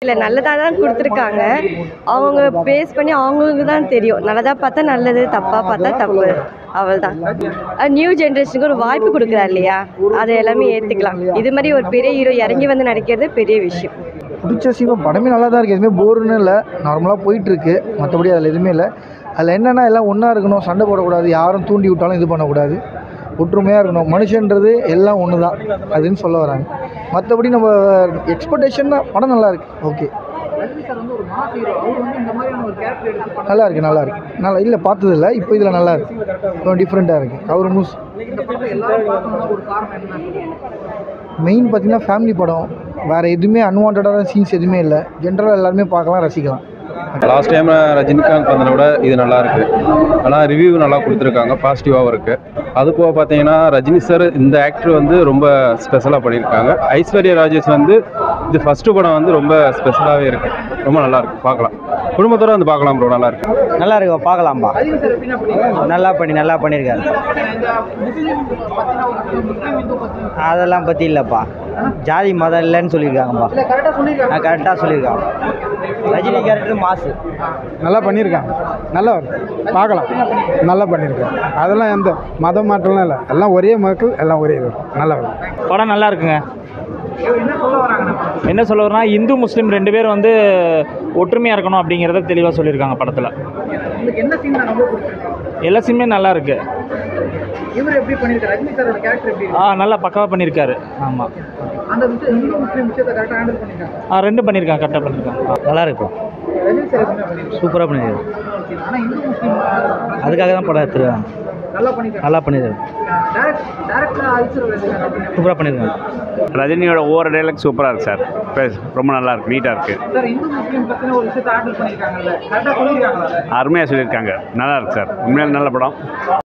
இல்லை நல்லதாக தான் கொடுத்துருக்காங்க அவங்க பேஸ் பண்ணி அவங்களுக்கு தான் தெரியும் நல்லதாக பார்த்தா நல்லது தப்பாக பார்த்தா தப்பு அவள் தான் நியூ ஜென்ரேஷனுக்கு ஒரு வாய்ப்பு கொடுக்குறாரு இல்லையா அதை எல்லாமே ஏற்றுக்கலாம் இது மாதிரி ஒரு பெரிய ஹீரோ இறங்கி வந்து நடிக்கிறது பெரிய விஷயம் பிடிச்ச சீனம் படமே நல்லா தான் இருக்குது எதுவுமே போர்னு இல்லை நார்மலாக போயிட்டுருக்கு மற்றபடி அதில் எதுவுமே இல்லை அதில் என்னென்னா எல்லாம் ஒன்றா இருக்கணும் சண்டை போடக்கூடாது யாரும் தூண்டி விட்டாலும் இது பண்ணக்கூடாது ஒற்றுமையாக இருக்கணும் மனுஷன்றது எல்லாம் ஒன்று தான் அதுன்னு சொல்ல வராங்க மற்றபடி நம்ம எக்ஸ்பெக்டேஷன் படம் நல்லா இருக்கு ஓகே நல்லா இருக்கு நல்லா இருக்கு நல்லா இல்லை பார்த்ததில்ல இப்போ இதில் நல்லா இருக்கு கொஞ்சம் டிஃப்ரெண்ட்டாக இருக்கு அவர் மூஸ் மெயின் பார்த்தீங்கன்னா ஃபேமிலி படம் வேறு எதுவுமே அன்வான்டான சீன்ஸ் எதுவுமே இல்லை ஜென்ரலாக எல்லாருமே பார்க்கலாம் ரசிக்கலாம் லாஸ்ட் டைம் ரஜினிகாந்த் வந்ததை விட இது நல்லா இருக்கு ஆனால் ரிவ்யூ நல்லா கொடுத்துருக்காங்க பாசிட்டிவாகவும் இருக்கு அது போக பார்த்தீங்கன்னா ரஜினி சார் இந்த ஆக்டர் வந்து ரொம்ப ஸ்பெஷலாக பண்ணியிருக்காங்க ஐஸ்வர்யா ராஜேஷ் வந்து இது ஃபர்ஸ்ட் படம் வந்து ரொம்ப ஸ்பெஷலாகவே இருக்கு ரொம்ப நல்லா இருக்கு பார்க்கலாம் குடும்பத்தோட வந்து பார்க்கலாம் ப்ரோ நல்லா இருக்கு நல்லா இருக்கு பார்க்கலாம்ப்பா நல்லா பண்ணி நல்லா பண்ணியிருக்காரு அதெல்லாம் பற்றி இல்லைப்பா ஜாதி மதம் இல்லைன்னு சொல்லியிருக்காங்கப்பா நான் கரெக்டாக சொல்லியிருக்காங்க ரஜினி கேரக்டர் மாசு நல்லா பண்ணியிருக்காங்க நல்லா இருக்கு பார்க்கலாம் நல்லா பண்ணியிருக்காங்க அதெல்லாம் எந்த மத மாற்றம்லாம் இல்லை எல்லாம் ஒரே மக்கள் எல்லாம் ஒரே இது நல்லா இருக்கு படம் நல்லா இருக்குங்க என்ன சொல்ல வரேன்னா இந்து முஸ்லீம் ரெண்டு பேரும் வந்து ஒற்றுமையாக இருக்கணும் அப்படிங்கிறத தெளிவாக சொல்லியிருக்காங்க படத்தில் எல்லா சீனுமே நல்லா இருக்கு இவர் எப்படி பண்ணியிருக்காரு ரஜினி சாரோட கேரக்டர் எப்படி ஆ நல்லா பக்காவாக பண்ணியிருக்காரு ஆமாம் அந்த விஷயம் இந்து முஸ்லீம் விஷயத்தை கரெக்டாக ஹேண்டில் பண்ணியிருக்காங்க ஆ ரெண்டும் பண்ணியிருக்காங்க கரெக்டாக பண்ணியிருக்காங்க நல்லா இருக்கு ரஜினி சார் எப்படி பண்ணியிருக்காங்க சூப்பராக பண்ணியிருக்காரு ஆனால் இந்து முஸ்லீம் அதுக்காக தான் படம் எடுத்துருக்காங்க நல்லா பண்ணியிருக்காங்க நல்லா பண்ணியிருக்காரு டேரக்ட் டேரக்டாக ஐஸ்வர்யா ரஜினிகாந்த் அப்படின்னு சூப்பராக பண்ணியிருக்காங்க ரஜினியோட ஒவ்வொரு டைலாக் சூப்பராக இருக்குது சார் பேஸ் ரொம்ப நல்லா இருக்கு நீட்டாக இருக்குது சார் இந்து முஸ்லீம் பற்றின ஒரு விஷயத்தை ஹேண்டில் பண்ணியிருக்காங்கல்ல கரெக்டாக சொல்லியிருக்காங்களா அருமையாக சொல்லியிருக்காங்க நல்லா இருக்கு சார் உண்மையில நல்ல படம்